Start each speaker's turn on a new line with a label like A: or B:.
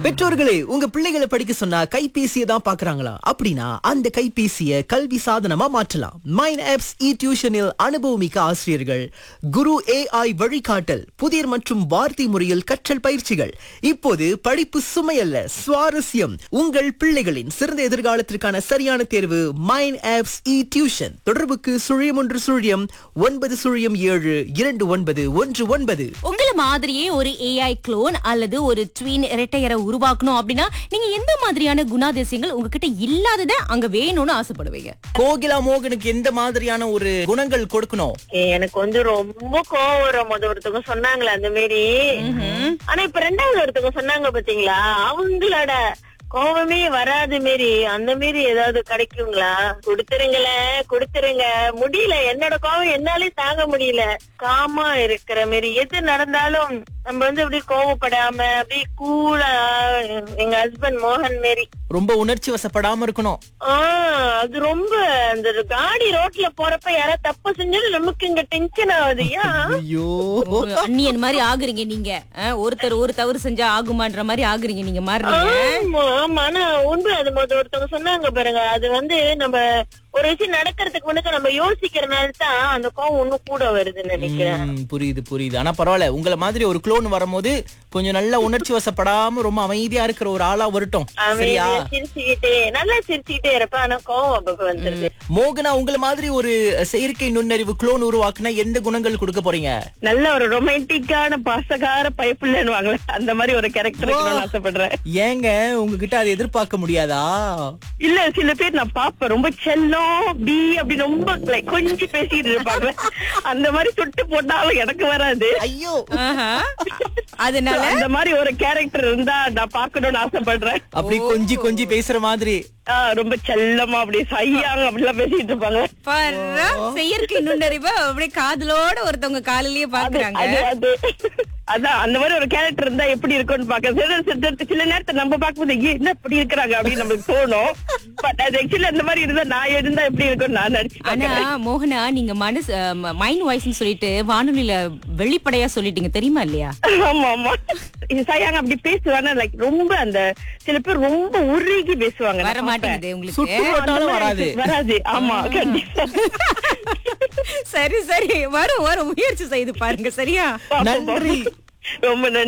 A: பெற்றோர்களே உங்க பிள்ளைகளை படிக்க சொன்னா கைபேசியை தான் பாக்குறாங்களா அப்படின்னா அந்த கைபேசியை கல்வி சாதனமா மாற்றலாம் மைன் ஆப்ஸ் இ டியூஷனில் அனுபவமிக்க ஆசிரியர்கள் குரு ஏஐ வழிகாட்டல் புதிர் மற்றும் வார்த்தை முறையில் கற்றல் பயிற்சிகள் இப்போது படிப்பு சுமையல்ல சுவாரஸ்யம் உங்கள் பிள்ளைகளின் சிறந்த எதிர்காலத்திற்கான சரியான தேர்வு மைன் ஆப்ஸ் இ டியூஷன் தொடர்புக்கு சுழியம் ஒன்று சுழியம் ஒன்பது சுழியம் ஏழு இரண்டு ஒன்பது ஒன்று ஒன்பது
B: உங்கள மாதிரியே ஒரு ஏஐ க்ளோன் அல்லது ஒரு ட்வீன் இரட்டையரை உருவாக்கணும் அப்படின்னா நீங்க எந்த மாதிரியான குணாதிசயங்கள் உங்ககிட்ட இல்லாதத அங்க வேணும்னு ஆசைப்படுவீங்க
A: கோகிலா மோகனுக்கு எந்த மாதிரியான ஒரு குணங்கள் கொடுக்கணும்
C: ஏய், எனக்கு வந்து ரொம்ப கோவம் வரும் முத ஒருத்தவங்க சொன்னாங்களே அந்த மாரி ஆனா இப்ப ரெண்டாவது ஒருத்தவங்க சொன்னாங்க பாத்தீங்களா அவங்களோட கோவமே வராது மாரி அந்த மாரி ஏதாவது கிடைக்குங்களா கொடுத்துருங்களே கொடுத்துருங்க முடியல என்னோட கோவம் என்னாலே தாங்க முடியல காமா இருக்கிற மாரி எது நடந்தாலும் நம்ம வந்து அப்படி கோவப்படாம அப்படியே கூலா எங்க ஹஸ்பண்ட் மோகன் மாரி
A: ரொம்ப உணர்ச்சி வசப்படாம இருக்கணும்
C: ஆஹ் அது ரொம்ப அந்த காடி ரோட்ல போறப்ப யாராவது தப்பு செஞ்சாலும் நமக்கு இங்க டென்ஷன் ஆகுது ஏன்
A: ஐயோ
B: ஒரு அந்நியன் மாதிரி ஆகுறீங்க நீங்க அஹ், ஒருத்தர் ஒரு தவறு செஞ்சா ஆகுமான்ற மாதிரி ஆகுறீங்க நீங்க மாறுறீங்க
C: ஆமா ஆமா ஆனா உண்மை அது மொத ஒருத்தவங்க சொன்னாங்க பாருங்க அது வந்து நம்ம ஒரு விஷயம் நடக்கிறதுக்கு முன்னாடி நம்ம யோசிக்கிறனால தான் அந்த கோவம் இன்னும் கூட வருதுன்னு நினைக்கிறேன்
A: ம், புரியுது புரியுது ஆனா பரவாயில்ல உங்களை மாதிரி ஒரு க்ளோன் வரும்போது கொஞ்சம் நல்லா உணர்ச்சி வசப்படாம ரொம்ப அமைதியா இருக்கிற ஒரு ஆளா வரட்டும் சரியா
C: அவன் சிரிச்சுக்கிட்டே நல்லா சிரிச்சுக்கிட்டே இருப்பேன் ஆனா கோவம் அப்பப்ப வந்துருது
A: மோகனா உங்களை மாதிரி ஒரு செயற்கை நுண்ணறிவு க்ளோன் உருவாக்குனா எந்த குணங்கள் கொடுக்க போறீங்க
C: நல்ல ஒரு ரொமான்டிக்கான பாசகார பயப்புள்ளன்னு அந்த மாதிரி ஒரு கேரக்டர் இருக்கணும்னு ஆசைப்படுறேன்
A: ஏங்க உங்ககிட்ட அதை எதிர்பார்க்க முடியாதா
C: இல்ல சில பேர் நான் பாப்பேன் ரொம்ப செல்லம் பி அப்படி ரொம்ப like கொஞ்சி பேசிட்டு இருப்பாங்க அந்த மாதிரி சுட்டு போட்டாலும் எனக்கு வராது
A: ஐயோ
B: ஆஹா. அதனால
C: அந்த மாதிரி ஒரு கேரக்டர் இருந்தா நான் பார்க்கணும்னு ஆசைப்படுறேன்
A: அப்படி கொஞ்சி கொஞ்சி பேசுற மாதிரி
C: ஆஹ் ரொம்ப செல்லமா அப்படி சையாங்க அப்படிலாம் பேசிட்டு இருப்பாங்க
B: பாருடா, செயற்கை நுண்ணறிவு அப்படியே காதலோட ஒருத்தவங்க காலிலேயே பாக்குறாங்க
C: அது அது அதான் அந்த மாதிரி ஒரு கேரக்டர் இருந்தா எப்படி இருக்கும்னு பாக்க சில சில- சில நேரத்தை நம்ம பார்க்கும்போது "ஐயே, என்ன இப்படி இருக்கிறாங்க அப்படின்னு நமக்கு தோணும் பட் அது ஆக்சுவலி அந்த மாதிரி இருந்தா நான் இருந்தா எப்படி இருக்கும்னு நான் நினைச்சு
B: ஆனா
C: பார்க்கிறேன்.
B: மோகனா நீங்க மனசு மைண்ட் வாய்ஸ்னு சொல்லிட்டு வானொலியில வெளிப்படையா சொல்லிட்டீங்க தெரியுமா இல்லையா
C: ஆமா ஆமா இது சயாங்க அப்படி பேசுவாங்க லைக் ரொம்ப அந்த சில பேர் ரொம்ப உருகி பேசுவாங்க
B: வர
C: நான்
B: மாட்டேங்குது
A: சுட்டு
B: உங்களுக்கு
A: போட்டாலும் வராது
C: வராது ஆமா கண்டிப்பா
B: சரி சரி வரும் வரும் முயற்சி செய்து பாருங்க சரியா
A: நன்றி
C: ரொம்ப நன்றி